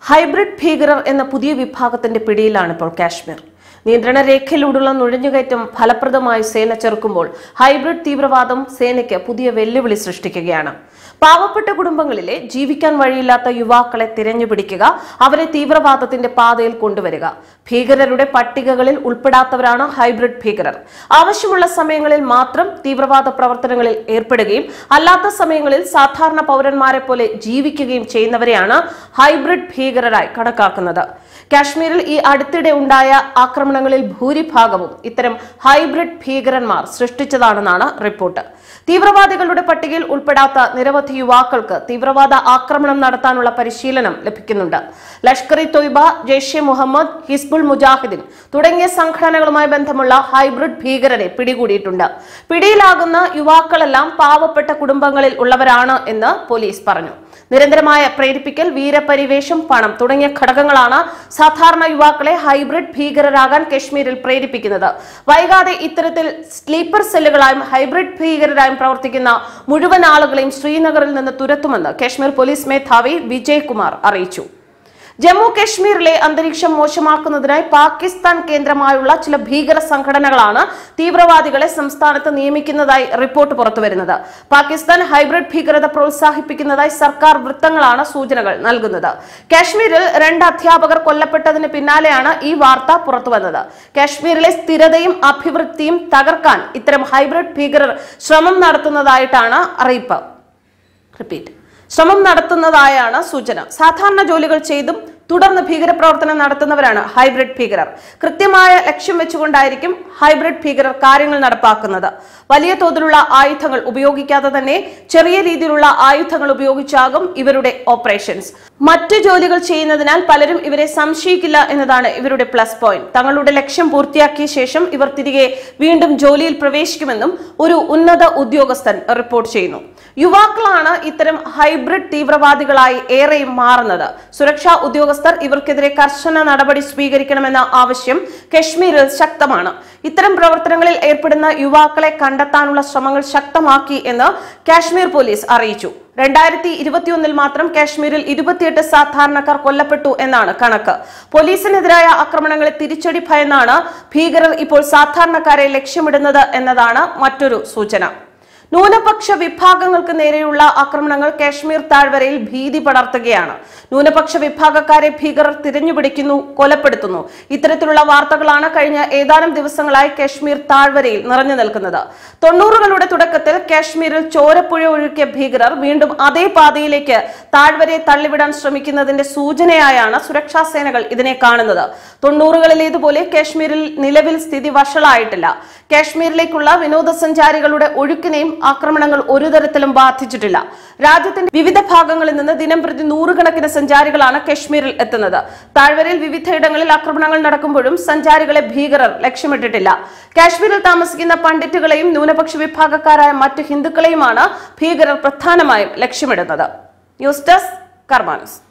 hybrid ഭീകരർ എന്ന പുതിയ വിഭാഗത്തിന്റെ പിടിയിലാണ് ഇപ്പോൾ കാശ്മീർ നിയന്ത്രണ രേഖയിലൂടെയുള്ള നുഴഞ്ഞുകയറ്റം ഫലപ്രദമായി സേന ചെറുക്കുമ്പോൾ ഹൈബ്രിഡ് തീവ്രവാദം സേനയ്ക്ക് പുതിയ വെല്ലുവിളി സൃഷ്ടിക്കുകയാണ് പാവപ്പെട്ട കുടുംബങ്ങളിലെ ജീവിക്കാൻ വഴിയില്ലാത്ത യുവാക്കളെ തിരഞ്ഞുപിടിക്കുക അവരെ തീവ്രവാദത്തിന്റെ പാതയിൽ കൊണ്ടുവരിക ഭീകരരുടെ പട്ടികകളിൽ ഉൾപ്പെടാത്തവരാണ് ഹൈബ്രിഡ് ഭീകരർ ആവശ്യമുള്ള സമയങ്ങളിൽ മാത്രം തീവ്രവാദ പ്രവർത്തനങ്ങളിൽ ഏർപ്പെടുകയും അല്ലാത്ത സമയങ്ങളിൽ സാധാരണ പൗരന്മാരെ പോലെ ജീവിക്കുകയും ചെയ്യുന്നവരെയാണ് ഹൈബ്രിഡ് ഭീകരരായി കണക്കാക്കുന്നത് കാശ്മീരിൽ ഈ അടുത്തിടെ ഉണ്ടായ ആക്രമണങ്ങളിൽ ഭൂരിഭാഗവും ഇത്തരം ഹൈബ്രിഡ് ഭീകരന്മാർ സൃഷ്ടിച്ചതാണെന്നാണ് റിപ്പോർട്ട് തീവ്രവാദികളുടെ പട്ടികയിൽ ഉൾപ്പെടാത്ത നിരവധി യുവാക്കൾക്ക് തീവ്രവാദ ആക്രമണം നടത്താനുള്ള പരിശീലനം ലഭിക്കുന്നുണ്ട് ലഷ്കർ ഇ തൊയ്ബ ജെയ്ഷെ മുഹമ്മദ് ഹിസ്ബുൾ മുജാഹിദീൻ തുടങ്ങിയ സംഘടനകളുമായി ബന്ധമുള്ള ഹൈബ്രിഡ് ഭീകരരെ പിടികൂടിയിട്ടുണ്ട് പിടിയിലാകുന്ന യുവാക്കളെല്ലാം പാവപ്പെട്ട കുടുംബങ്ങളിൽ ഉള്ളവരാണ് എന്ന് പോലീസ് പറഞ്ഞു നിരന്തരമായ പ്രേരിപ്പിക്കൽ വീരപരിവേഷം പണം തുടങ്ങിയ ഘടകങ്ങളാണ് സാധാരണ യുവാക്കളെ ഹൈബ്രിഡ് ഭീകരരാകാൻ കശ്മീരിൽ പ്രേരിപ്പിക്കുന്നത് വൈകാതെ ഇത്തരത്തിൽ സ്ലീപ്പർ സെല്ലുകളായും ഹൈബ്രിഡ് ഭീകരരായും പ്രവർത്തിക്കുന്ന മുഴുവൻ ആളുകളെയും ശ്രീനഗറിൽ നിന്ന് തുരത്തുമെന്ന് കശ്മീർ പോലീസ് മേധാവി വിജയ് കുമാർ അറിയിച്ചു ജമ്മു കശ്മീരിലെ അന്തരീക്ഷം മോശമാക്കുന്നതിനായി പാകിസ്ഥാൻ കേന്ദ്രമായുള്ള ചില ഭീകര സംഘടനകളാണ് തീവ്രവാദികളെ സംസ്ഥാനത്ത് നിയമിക്കുന്നതായി റിപ്പോർട്ട് പുറത്തുവരുന്നത് പാകിസ്ഥാൻ ഹൈബ്രിഡ് ഭീകരത പ്രോത്സാഹിപ്പിക്കുന്നതായി സർക്കാർ വൃത്തങ്ങളാണ് സൂചനകൾ നൽകുന്നത് കാശ്മീരിൽ രണ്ട് അധ്യാപകർ കൊല്ലപ്പെട്ടതിന് പിന്നാലെയാണ് ഈ വാർത്ത പുറത്തുവന്നത് കാശ്മീരിലെ സ്ഥിരതയും അഭിവൃദ്ധിയും തകർക്കാൻ ഇത്തരം ഹൈബ്രിഡ് ഭീകരർ ശ്രമം നടത്തുന്നതായിട്ടാണ് അറിയിപ്പ് റിപ്പീറ്റ് ശ്രമം നടത്തുന്നതായാണ് സൂചന സാധാരണ ജോലികൾ ചെയ്തും തുടർന്ന് ഭീകരപ്രവർത്തനം നടത്തുന്നവരാണ് ഹൈബ്രിഡ് ഭീകരർ കൃത്യമായ ലക്ഷ്യം വെച്ചുകൊണ്ടായിരിക്കും ഹൈബ്രിഡ് ഭീകരർ കാര്യങ്ങൾ നടപ്പാക്കുന്നത് വലിയ തോതിലുള്ള ആയുധങ്ങൾ ഉപയോഗിക്കാതെ തന്നെ ചെറിയ രീതിയിലുള്ള ആയുധങ്ങൾ ഉപയോഗിച്ചാകും ഇവരുടെ ഓപ്പറേഷൻസ് മറ്റു ജോലികൾ ചെയ്യുന്നതിനാൽ പലരും ഇവരെ സംശയിക്കില്ല എന്നതാണ് ഇവരുടെ പ്ലസ് പോയിന്റ് തങ്ങളുടെ ലക്ഷ്യം പൂർത്തിയാക്കിയ ശേഷം ഇവർ തിരികെ വീണ്ടും ജോലിയിൽ പ്രവേശിക്കുമെന്നും ഒരു ഉന്നത ഉദ്യോഗസ്ഥൻ റിപ്പോർട്ട് ചെയ്യുന്നു യുവാക്കളാണ് ഇത്തരം ഹൈബ്രിഡ് തീവ്രവാദികളായി ഏറെയും മാറുന്നത് സുരക്ഷാ ഉദ്യോഗസ്ഥർ ഇവർക്കെതിരെ കർശന നടപടി സ്വീകരിക്കണമെന്ന ആവശ്യം കശ്മീരിൽ ശക്തമാണ് ഇത്തരം പ്രവർത്തനങ്ങളിൽ ഏർപ്പെടുന്ന യുവാക്കളെ കണ്ടെത്താനുള്ള ശ്രമങ്ങൾ ശക്തമാക്കി എന്ന് കാശ്മീർ പോലീസ് അറിയിച്ചു രണ്ടായിരത്തി ഇരുപത്തിയൊന്നിൽ മാത്രം കാശ്മീരിൽ ഇരുപത്തിയെട്ട് സാധാരണക്കാർ കൊല്ലപ്പെട്ടു എന്നാണ് കണക്ക് പോലീസിനെതിരായ ആക്രമണങ്ങളെ തിരിച്ചടി ഭയന്നാണ് ഭീകരർ ഇപ്പോൾ സാധാരണക്കാരെ ലക്ഷ്യമിടുന്നത് എന്നതാണ് മറ്റൊരു സൂചന ന്യൂനപക്ഷ വിഭാഗങ്ങൾക്ക് നേരെയുള്ള ആക്രമണങ്ങൾ കാശ്മീർ താഴ്വരയിൽ ഭീതി പടർത്തുകയാണ് ന്യൂനപക്ഷ വിഭാഗക്കാരെ ഭീകരർ തിരഞ്ഞുപിടിക്കുന്നു കൊലപ്പെടുത്തുന്നു ഇത്തരത്തിലുള്ള വാർത്തകളാണ് കഴിഞ്ഞ ഏതാനും ദിവസങ്ങളായി കാശ്മീർ താഴ്വരയിൽ നിറഞ്ഞു നിൽക്കുന്നത് തൊണ്ണൂറുകളുടെ തുടക്കത്തിൽ കാശ്മീരിൽ ചോരപ്പുഴ ഒഴുക്കിയ ഭീകരർ വീണ്ടും അതേ പാതയിലേക്ക് താഴ്വരയെ തള്ളിവിടാൻ ശ്രമിക്കുന്നതിന്റെ സൂചനയായാണ് സുരക്ഷാ സേനകൾ ഇതിനെ കാണുന്നത് തൊണ്ണൂറുകളിലേതുപോലെ കാശ്മീരിൽ നിലവിൽ സ്ഥിതി വഷളായിട്ടില്ല കാശ്മീരിലേക്കുള്ള വിനോദസഞ്ചാരികളുടെ ഒഴുക്കിനെയും ആക്രമണങ്ങൾ ഒരു തരത്തിലും ബാധിച്ചിട്ടില്ല രാജ്യത്തിന്റെ വിവിധ ഭാഗങ്ങളിൽ നിന്ന് ദിനം പ്രതി നൂറുകണക്കിന് സഞ്ചാരികളാണ് കശ്മീരിൽ എത്തുന്നത് താഴ്വരയിൽ വിവിധയിടങ്ങളിൽ ആക്രമണങ്ങൾ നടക്കുമ്പോഴും സഞ്ചാരികളെ ഭീകരർ ലക്ഷ്യമിട്ടിട്ടില്ല കാശ്മീരിൽ താമസിക്കുന്ന പണ്ഡിറ്റുകളെയും ന്യൂനപക്ഷ വിഭാഗക്കാരായ മറ്റു ഹിന്ദുക്കളെയുമാണ് ഭീകരർ പ്രധാനമായും ലക്ഷ്യമിടുന്നത് ന്യൂസ് ഡെസ്ക് കർമാനസ്